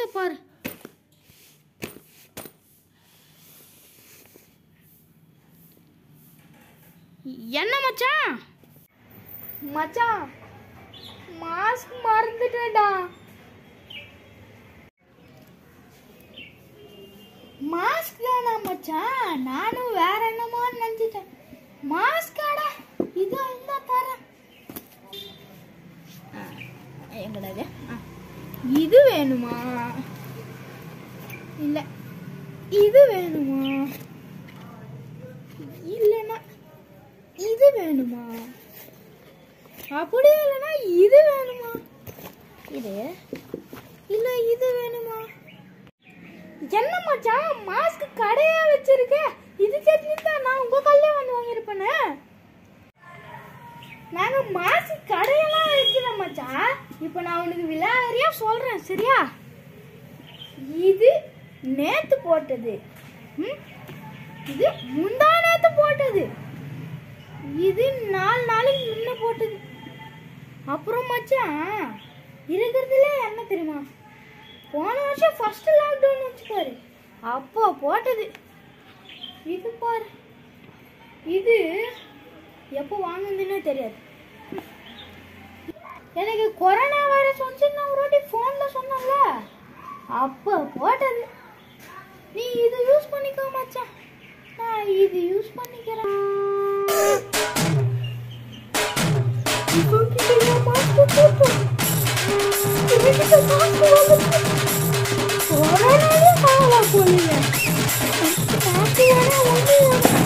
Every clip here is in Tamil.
வேலையை பாரு என்ன மச்சான் மச்சான் மாஸ்க் மறந்துட்டேடா மாஸ்க் தானா மச்சான் நானும் வேற என்னமோ நினைச்சிட்டேன் மாஸ்காடா இது இந்த தரேன் எங்கடா இது ஆ. இது வேணுமா இல்ல இது வேணுமா இல்லைன்னா இது வேணுமா அப்படி இல்லைன்னா இது வேணுமா இது இல்ல இது வேணுமா என்ன மச்சான் மாஸ்க் கடையா வச்சிருக்க இது சட்னி தான் நான் உங்க கல்யாணம் வந்து வாங்கியிருப்பேனே நாங்க மாஸ்க் கடையெல்லாம் வைக்கல மச்சான் இப்போ நான் உனக்கு விலாவரியா சொல்றேன் சரியா இது நேத்து போட்டது ம்? இது முந்தா நேத்து போட்டது இது நாலு நாளைக்கு முன்ன போட்டது அப்புறம் மச்சான் இருக்கிறதுல என்ன தெரியுமா போன வருஷம் ஃபர்ஸ்ட் லாக்டவுன் வச்சு பாரு அப்போ போட்டது இது பாரு இது எப்போ வாங்குனதுன்னே தெரியாது எனக்கு கொரோனா வைரஸ் வந்து நான் ஒரு வாட்டி ஃபோனில் சொன்னேன்ல அப்போ போட்டது நீ இது யூஸ் பண்ணிக்கோ மச்சான் நான் இது யூஸ் பண்ணிக்கிறேன் இப்போ கிட்ட மாஸ்க் போட்டோம் இதுகிட்ட மாஸ்க் வாங்க கொரோனாவே காவலா போலீங்க மாஸ்க் வேணா ஒன்று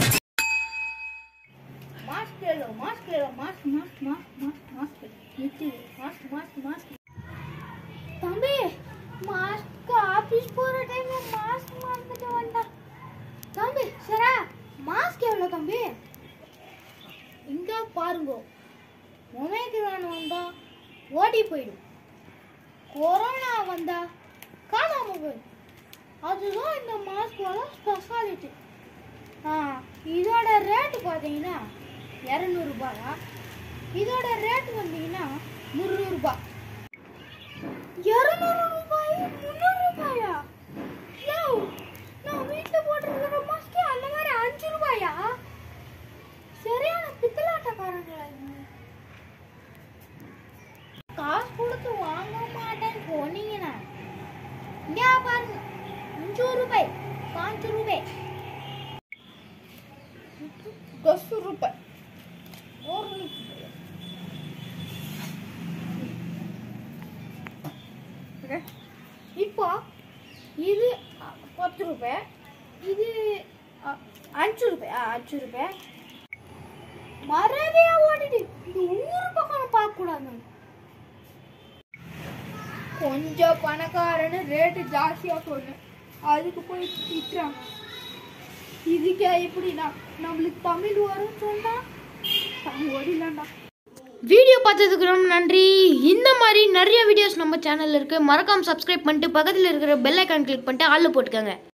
மாஸ்க் ले மாஸ்க் ले mask mask mask mask mask Nithi mask mask mask தம்பி மாஸ்க் ஆபீஸ் போற டைம்ல மாஸ்க் மறந்துட்டு வந்தா தம்பி சரா மாஸ்க் எவ்வளோ தம்பி இங்க பாருங்க ஒமேக்ரான் வந்தா ஓடி போயிடும் கொரோனா வந்தா காணாம போயிடும் அதுதான் இந்த மாஸ்கோட ஸ்பெஷாலிட்டி ஆ இதோட ரேட்டு பார்த்தீங்கன்னா இரநூறுபாயா இதோட ரேட் வந்தீங்கன்னா முந்நூறுபா இரநூறு ரூபாய் முந்நூறு ரூபாயா யோ நான் வீட்டில் போட்டிருக்கிற மாஸ்க்கு அந்த மாதிரி அஞ்சு ரூபாயா சரியான பித்தலாட்டக்காரங்களா இவங்க காசு கொடுத்து வாங்க மாட்டேன்னு போனீங்கன்னா இங்கே பாருங்க அஞ்சு ரூபாய் பாஞ்சு ரூபாய் दस रुपए और இப்போ இது அ, பத்து ரூபாய் இது அ, அஞ்சு ரூபாய் ஆ, அஞ்சு ரூபாய் மறதியா ஓடிட்டு இந்த ஊர் பக்கம் பார்க்க கூடாது கொஞ்சம் பணக்காரன்னு ரேட்டு ஜாஸ்தியா சொன்னேன் அதுக்கு போய் திட்டுறான் இதுக்கே இப்படின்னா நம்மளுக்கு தமிழ் வரும் சொன்னா தமிழ் ஓடிலாம்டா வீடியோ பார்த்ததுக்கு ரொம்ப நன்றி இந்த மாதிரி நிறைய வீடியோஸ் நம்ம சேனலில் இருக்குது மறக்காம சப்ஸ்கிரைப் பண்ணிட்டு பக்கத்தில் இருக்கிற பெல் ஐக்கான் கிளிக் பண்ணிட்டு ஆளில் போட்டுக்கோங்க